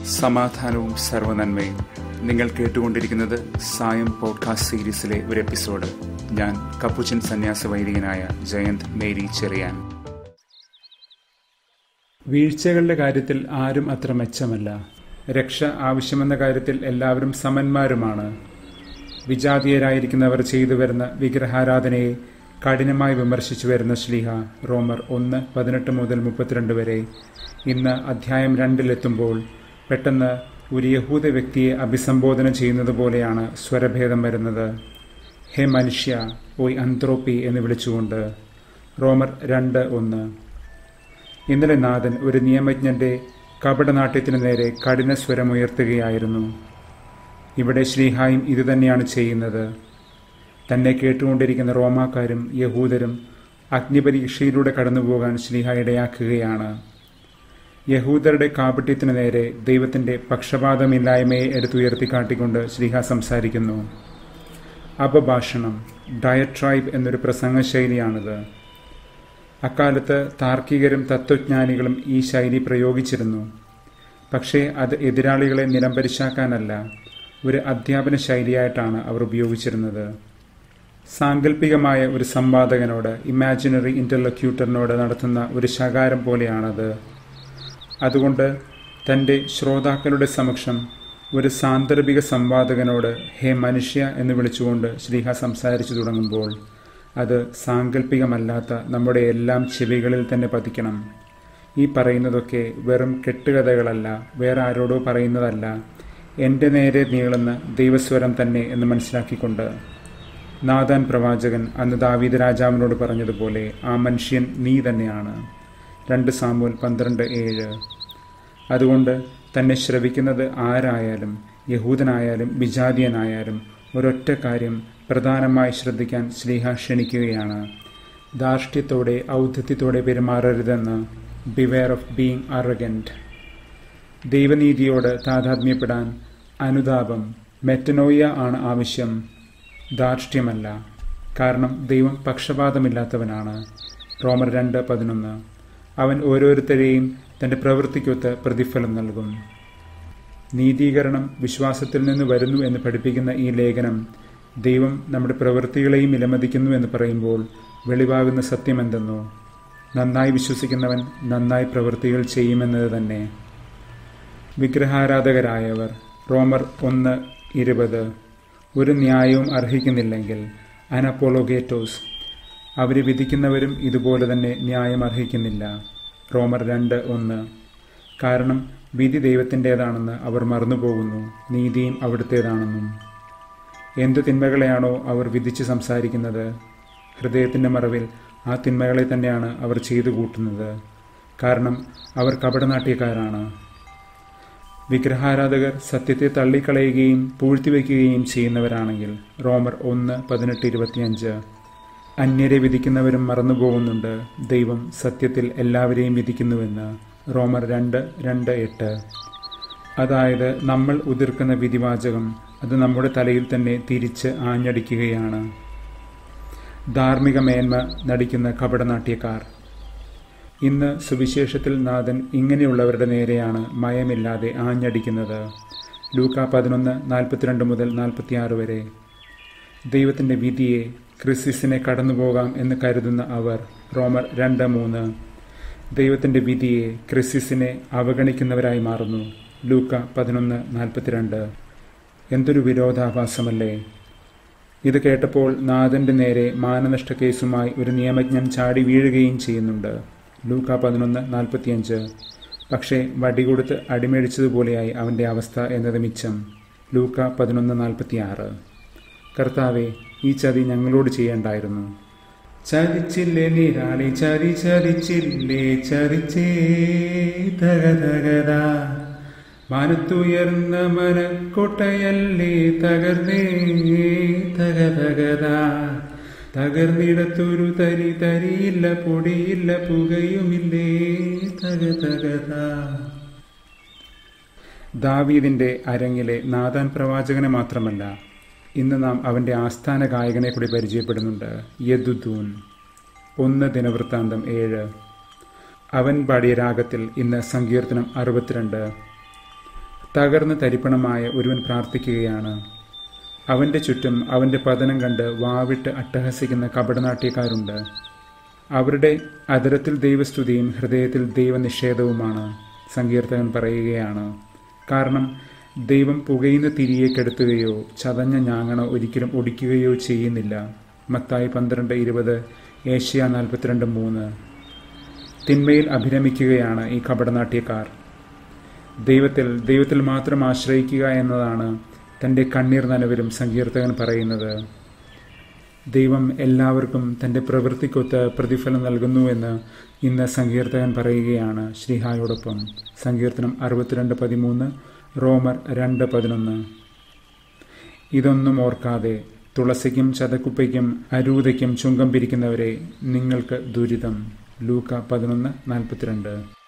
സമാധാനവും സർവനന്മയും നിങ്ങൾ കേട്ടുകൊണ്ടിരിക്കുന്നത് സായം പോഡ്കാസ്റ്റ് സീരീസിലെ ഒരു എപ്പിസോഡ് ഞാൻ കപ്പുച്ചൻ സന്യാസ വൈദികനായ ജയന്ത് മേരി ചെറിയാൻ വീഴ്ചകളുടെ കാര്യത്തിൽ ആരും അത്ര മെച്ചമല്ല രക്ഷ ആവശ്യമെന്ന കാര്യത്തിൽ എല്ലാവരും സമന്മാരുമാണ് വിജാതീയരായിരിക്കുന്നവർ ചെയ്തു വരുന്ന വിഗ്രഹാരാധനയെ കഠിനമായി വിമർശിച്ചു വരുന്ന ശ്ലീഹ റോമർ ഒന്ന് പതിനെട്ട് മുതൽ മുപ്പത്തിരണ്ട് വരെ ഇന്ന് അധ്യായം രണ്ടിലെത്തുമ്പോൾ പെട്ടെന്ന് ഒരു യഹൂദ വ്യക്തിയെ അഭിസംബോധന ചെയ്യുന്നത് പോലെയാണ് സ്വരഭേദം വരുന്നത് ഹേ മനുഷ്യ ഓയ് അന്ത്രോപ്പി എന്ന് വിളിച്ചുകൊണ്ട് റോമർ രണ്ട് ഒന്ന് ഇന്നലെ നാഥൻ ഒരു നിയമജ്ഞന്റെ കപടനാട്യത്തിനു നേരെ കഠിന സ്വരമുയർത്തുകയായിരുന്നു ഇവിടെ ശ്രീഹായും ഇതുതന്നെയാണ് ചെയ്യുന്നത് തന്നെ കേട്ടുകൊണ്ടിരിക്കുന്ന റോമാക്കാരും യഹൂദരും അഗ്നിപരീക്ഷയിലൂടെ കടന്നുപോകാൻ ശ്രീഹ ഇടയാക്കുകയാണ് യഹൂദരുടെ കാപട്യത്തിനു നേരെ ദൈവത്തിന്റെ പക്ഷപാതമില്ലായ്മയെ എടുത്തുയർത്തിക്കാട്ടിക്കൊണ്ട് ശ്രീഹ സംസാരിക്കുന്നു അപഭാഷണം ഡയട്രൈബ് എന്നൊരു പ്രസംഗ ശൈലിയാണിത് അക്കാലത്ത് താർക്കികരും തത്വജ്ഞാനികളും ഈ ശൈലി പ്രയോഗിച്ചിരുന്നു പക്ഷേ അത് എതിരാളികളെ നിലംപരിശാക്കാനല്ല ഒരു അധ്യാപന ശൈലിയായിട്ടാണ് അവർ ഉപയോഗിച്ചിരുന്നത് സാങ്കല്പികമായ ഒരു സംവാദകനോട് ഇമാജിനറി ഇന്റർലക്യൂട്ടറിനോട് നടത്തുന്ന ഒരു ശകാരം പോലെയാണത് അതുകൊണ്ട് തൻ്റെ ശ്രോതാക്കളുടെ സമക്ഷം ഒരു സാന്ദർഭിക സംവാദകനോട് ഹേ മനുഷ്യ എന്ന് വിളിച്ചുകൊണ്ട് ശ്രീഹ സംസാരിച്ചു തുടങ്ങുമ്പോൾ അത് സാങ്കല്പികമല്ലാത്ത നമ്മുടെ എല്ലാം ചെവികളിൽ തന്നെ പതിക്കണം ഈ പറയുന്നതൊക്കെ വെറും കെട്ടുകഥകളല്ല വേറെ ആരോടോ പറയുന്നതല്ല എൻ്റെ നേരെ നീളുന്ന ദൈവസ്വരം തന്നെ എന്ന് മനസ്സിലാക്കിക്കൊണ്ട് നാദാൻ പ്രവാചകൻ അന്ന് ദാവീദ് രാജാവിനോട് പറഞ്ഞതുപോലെ ആ മനുഷ്യൻ നീ തന്നെയാണ് രണ്ട് സാമൂൽ പന്ത്രണ്ട് ഏഴ് അതുകൊണ്ട് തന്നെ ശ്രവിക്കുന്നത് ആരായാലും യഹൂദനായാലും വിജാതിയനായാലും ഒരൊറ്റ കാര്യം പ്രധാനമായി ശ്രദ്ധിക്കാൻ ശ്ലീഹ ക്ഷണിക്കുകയാണ് ധാർഷ്ട്യത്തോടെ ഔദ്ധത്യത്തോടെ പെരുമാറരുതെന്ന് ബിവെയർ ഓഫ് ബീങ് അറഗൻറ്റ് ദൈവനീതിയോട് താതാത്മ്യപ്പെടാൻ അനുതാപം മെറ്റനോയ ആണ് ആവശ്യം ധാർഷ്ട്യമല്ല കാരണം ദൈവം പക്ഷപാതമില്ലാത്തവനാണ് റോമർ രണ്ട് പതിനൊന്ന് അവൻ ഓരോരുത്തരെയും തൻ്റെ പ്രവൃത്തിക്കൊത്ത് പ്രതിഫലം നൽകും നീതീകരണം വിശ്വാസത്തിൽ നിന്ന് വരുന്നു എന്ന് പഠിപ്പിക്കുന്ന ഈ ലേഖനം ദൈവം നമ്മുടെ പ്രവൃത്തികളെയും വിലമതിക്കുന്നു എന്ന് പറയുമ്പോൾ വെളിവാകുന്ന സത്യമെന്തെന്നോ നന്നായി വിശ്വസിക്കുന്നവൻ നന്നായി പ്രവൃത്തികൾ ചെയ്യുമെന്നത് തന്നെ വിഗ്രഹാരാധകരായവർ റോമർ ഒന്ന് ഇരുപത് ഒരു ന്യായവും അർഹിക്കുന്നില്ലെങ്കിൽ അനപ്പോളോഗേറ്റോസ് അവരെ വിധിക്കുന്നവരും ഇതുപോലെ തന്നെ ന്യായം അർഹിക്കുന്നില്ല റോമർ രണ്ട് ഒന്ന് കാരണം വിധി ദൈവത്തിൻ്റെതാണെന്ന് അവർ മറന്നുപോകുന്നു നീതിയും അവിടുത്തേതാണെന്നും എന്തു തിന്മകളെയാണോ അവർ വിധിച്ച് സംസാരിക്കുന്നത് ഹൃദയത്തിൻ്റെ മറവിൽ ആ തിന്മകളെ തന്നെയാണ് അവർ ചെയ്തു കൂട്ടുന്നത് കാരണം അവർ കപടനാട്യക്കാരാണ് വിഗ്രഹാരാധകർ സത്യത്തെ തള്ളിക്കളയുകയും പൂഴ്ത്തിവെക്കുകയും ചെയ്യുന്നവരാണെങ്കിൽ റോമർ ഒന്ന് പതിനെട്ട് ഇരുപത്തിയഞ്ച് അന്യരെ വിധിക്കുന്നവരും മറന്നുപോകുന്നുണ്ട് ദൈവം സത്യത്തിൽ എല്ലാവരെയും വിധിക്കുന്നുവെന്ന് റോമർ രണ്ട് രണ്ട് എട്ട് അതായത് നമ്മൾ ഉതിർക്കുന്ന വിധിവാചകം അത് നമ്മുടെ തലയിൽ തന്നെ തിരിച്ച് ആഞ്ഞടിക്കുകയാണ് ധാർമ്മിക മേന്മ നടിക്കുന്ന കപടനാട്യക്കാർ ഇന്ന് സുവിശേഷത്തിൽ നാഥൻ ഇങ്ങനെയുള്ളവരുടെ നേരെയാണ് മയമില്ലാതെ ആഞ്ഞടിക്കുന്നത് ലൂക്ക പതിനൊന്ന് നാൽപ്പത്തിരണ്ട് മുതൽ നാൽപ്പത്തിയാറ് വരെ ദൈവത്തിൻ്റെ വിധിയെ ക്രിസിസിനെ കടന്നുപോകാം എന്ന് കരുതുന്ന അവർ റോമർ രണ്ട് മൂന്ന് ദൈവത്തിൻ്റെ വിധിയെ ക്രിസിസിനെ അവഗണിക്കുന്നവരായി മാറുന്നു ലൂക്ക പതിനൊന്ന് നാൽപ്പത്തിരണ്ട് എന്തൊരു വിരോധാഭാസമല്ലേ ഇത് കേട്ടപ്പോൾ നാഥന്റെ നേരെ മാനനഷ്ട കേസുമായി ഒരു നിയമജ്ഞൻ ചാടി വീഴുകയും ചെയ്യുന്നുണ്ട് ലൂക്ക പതിനൊന്ന് നാൽപ്പത്തിയഞ്ച് പക്ഷേ വടി കൊടുത്ത് അടിമേടിച്ചതുപോലെയായി അവൻ്റെ അവസ്ഥ എന്നത് മിച്ചം ലൂക്ക പതിനൊന്ന് നാൽപ്പത്തിയാറ് കർത്താവെ ഈ ചതി ഞങ്ങളോട് ചെയ്യേണ്ടായിരുന്നു ചതിച്ചില്ലേ നീരാളി ചതി ചതിച്ചില്ലേ ചതിച്ചേ തകതകതാ മാനത്തുയർന്ന മനക്കൊട്ടയല്ലേ തകർന്നേ തകതകതാ തകർന്നിടത്തൊരു തരി തരിയില്ല പൊടിയില്ല പുകയുമില്ലേ തകതകതാ ദാവീദിന്റെ അരങ്ങിലെ നാദാൻ പ്രവാചകനെ മാത്രമല്ല ഇന്ന് നാം അവന്റെ ആസ്ഥാന ഗായകനെ കൂടി പരിചയപ്പെടുന്നുണ്ട് യദുദൂൻ ഒന്ന് ദിനവൃത്താന്തം ഏഴ് അവൻ പാടിയ രാഗത്തിൽ ഇന്ന് സങ്കീർത്തനം അറുപത്തിരണ്ട് തകർന്ന് തരിപ്പണമായ ഒരുവൻ പ്രാർത്ഥിക്കുകയാണ് അവന്റെ ചുറ്റും അവന്റെ പതനം കണ്ട് വാവിട്ട് അട്ടഹസിക്കുന്ന കപടനാട്യക്കാരുണ്ട് അവരുടെ അതരത്തിൽ ദൈവസ്തുതിയും ഹൃദയത്തിൽ ദൈവനിഷേധവുമാണ് സങ്കീർത്തകൻ പറയുകയാണ് കാരണം ദൈവം പുകയുന്ന തിരിയെ കെടുത്തുകയോ ചതഞ്ഞ ഞാങ്ങണ ഒരിക്കലും ഒടിക്കുകയോ ചെയ്യുന്നില്ല മത്തായി പന്ത്രണ്ട് ഇരുപത് ഏഷ്യ നാൽപ്പത്തിരണ്ട് മൂന്ന് തിന്മയിൽ അഭിരമിക്കുകയാണ് ഈ കപടനാട്യക്കാർ ദൈവത്തിൽ ദൈവത്തിൽ മാത്രം ആശ്രയിക്കുക എന്നതാണ് തൻ്റെ കണ്ണീർ നനവിലും സങ്കീർത്തകൻ പറയുന്നത് ദൈവം എല്ലാവർക്കും തൻ്റെ പ്രവൃത്തിക്കൊത്ത് പ്രതിഫലം നൽകുന്നുവെന്ന് ഇന്ന് സങ്കീർത്തകൻ പറയുകയാണ് ശ്രീഹായോടൊപ്പം സങ്കീർത്തനം അറുപത്തിരണ്ട് പതിമൂന്ന് റോമർ രണ്ട് പതിനൊന്ന് ഇതൊന്നും ഓർക്കാതെ തുളസിക്കും ചതക്കുപ്പയ്ക്കും അരൂതയ്ക്കും ചുങ്കം പിരിക്കുന്നവരെ നിങ്ങൾക്ക് ദുരിതം ലൂക്ക പതിനൊന്ന് നാൽപ്പത്തിരണ്ട്